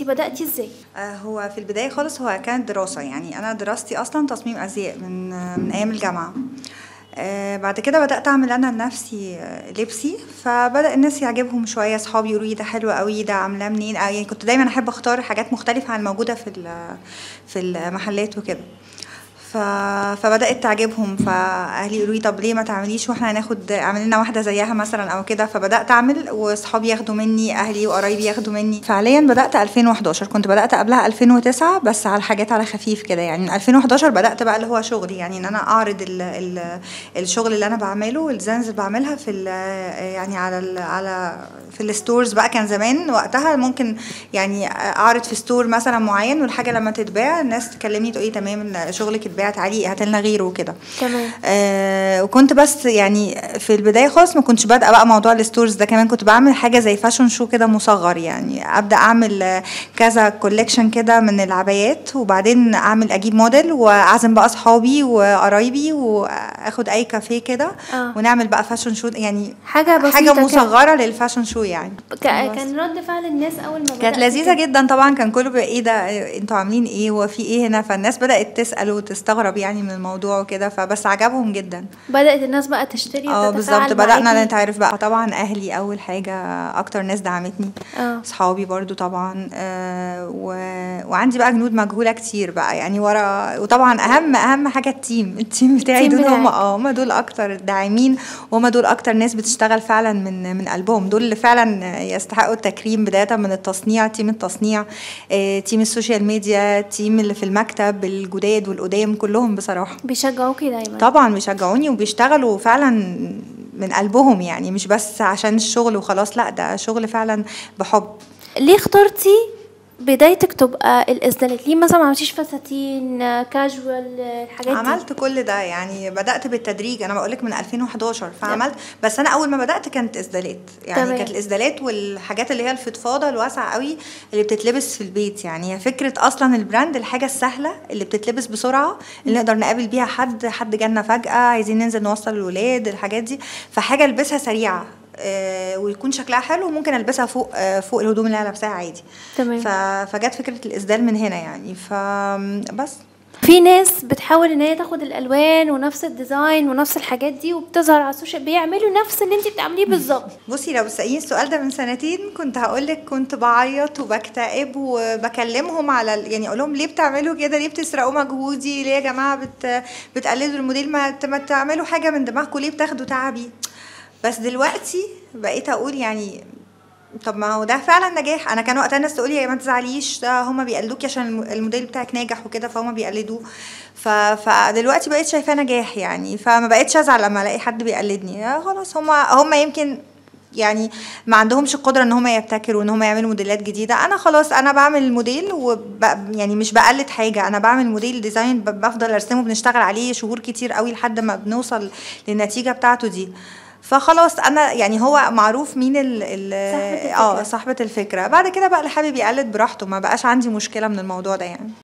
بداتي ازاي آه، هو في البداية خالص هو كانت دراسة يعني أنا دراستي أصلا تصميم أزياء من من أيام الجامعة آه، بعد كده بدأت أعمل أنا لنفسي آه، لبسي فبدأ الناس يعجبهم شوية صحابي يقولوا لي ده حلو قوي ده عاملاه منين آه، يعني كنت دايما أحب أختار حاجات مختلفة عن الموجودة في ال- في المحلات وكده ف... فبدات تعجبهم فاهلي يقولوا لي طب ليه ما تعمليش واحنا هناخد اعمل لنا واحده زيها مثلا او كده فبدات اعمل واصحابي ياخدوا مني اهلي وقرايبي ياخدوا مني فعليا بدات 2011 كنت بدات قبلها 2009 بس على حاجات على خفيف كده يعني من 2011 بدات بقى اللي هو شغلي يعني ان انا اعرض ال... ال... الشغل اللي انا بعمله والديزاينز اللي بعملها في ال... يعني على ال... على في الستورز بقى كان زمان وقتها ممكن يعني اعرض في ستور مثلا معين والحاجه لما تتباع الناس تكلمني تقولي تمام شغلك اتباع تعالي هات لنا غيره وكده تمام آه وكنت بس يعني في البدايه خالص ما كنتش بادئه بقى موضوع الستورز ده كمان كنت بعمل حاجه زي فاشن شو كده مصغر يعني ابدا اعمل آه، كذا كوليكشن كده من العبايات وبعدين اعمل اجيب موديل واعزم بقى اصحابي وقرايبي واخد اي كافيه كده آه. ونعمل بقى فاشن شو يعني حاجه بسيطه حاجه كده. مصغره للفاشن شو يعني ك- كان رد فعل الناس اول ما كانت بدأتي لذيذه كده؟ جدا طبعا كان كله بقى ايه ده انتوا عاملين ايه هو في ايه هنا فالناس بدات تسال وتستغرب يعني من الموضوع وكده فبس عجبهم جدا بدات الناس بقى تشتري اه وتتفاعل بالظبط بدانا معاكي. نتعرف بقى طبعا اهلي اول حاجه اكتر ناس دعمتني اه صحابي برضو طبعا آه و... وعندي بقى جنود مجهوله كتير بقى يعني ورا وطبعا اهم اهم حاجه التيم التيم بتاعي التيم دول هم بتاعك. اه هم دول اكتر داعمين وهم دول اكتر ناس بتشتغل فعلا من من قلبهم دول اللي فعلا يستحقوا التكريم بدايه من التصنيع تيم التصنيع آه تيم السوشيال ميديا تيم اللي في المكتب الجداد والقدام كلهم بصراحه بيشجعوكي دايما طبعا بيشجعوني وبيشتغلوا فعلا من قلبهم يعني مش بس عشان الشغل وخلاص لا ده شغل فعلا بحب ليه اخترتي بدايتك تبقى الاسدالات ليه مثلا ما عملتيش فساتين آه، كاجوال آه، الحاجات دي عملت كل ده يعني بدات بالتدريج انا بقولك من 2011 فعملت بس انا اول ما بدات كانت اسدالات يعني تمام. كانت الاسدالات والحاجات اللي هي الفضفاضه الواسعه قوي اللي بتتلبس في البيت يعني هي فكره اصلا البراند الحاجه السهله اللي بتتلبس بسرعه اللي نقدر نقابل بيها حد حد جالنا فجاه عايزين ننزل نوصل الولاد الحاجات دي فحاجه البسها سريعه آه، ويكون شكلها حلو وممكن البسها فوق آه، فوق الهدوم اللي انا لابساها عادي تمام ف... فجت فكره الاسدال من هنا يعني فبس في ناس بتحاول ان هي تاخد الالوان ونفس الديزاين ونفس الحاجات دي وبتظهر على السوشيال بيعملوا نفس اللي انت بتعمليه بالظبط بصي لو بتسأليني السؤال ده من سنتين كنت هقولك كنت بعيط وبكتئب وبكلمهم على ال- يعني اقول لهم ليه بتعملوا كده ليه بتسرقوا مجهودي ليه يا جماعه بت بتقلدوا الموديل ما ت- ما تعملوا حاجه من دماغكم ليه بتاخدوا تعبي بس دلوقتي بقيت اقول يعني طب ما هو ده فعلا نجاح انا كان وقتها الناس تقول لي ما تزعليش ده هما بيقلدوكي عشان الم- الموديل بتاعك ناجح وكده فهم بيقلدوه ف... فدلوقتي بقيت شايفاه نجاح يعني فما بقيتش ازعل لما الاقي حد بيقلدني آه خلاص هما هما يمكن يعني ما عندهمش القدره ان هم يبتكروا ان هم يعملوا موديلات جديده انا خلاص انا بعمل الموديل وب يعني مش بقلد حاجه انا بعمل موديل ديزاين ب- بفضل ارسمه بنشتغل عليه شهور كتير قوي لحد ما بنوصل للنتيجه بتاعته دي فخلاص انا يعني هو معروف مين ال ال صاحبة اه الفكرة. صاحبه الفكره بعد كده بقى اللي حابب يقلد براحته ما بقاش عندي مشكله من الموضوع ده يعني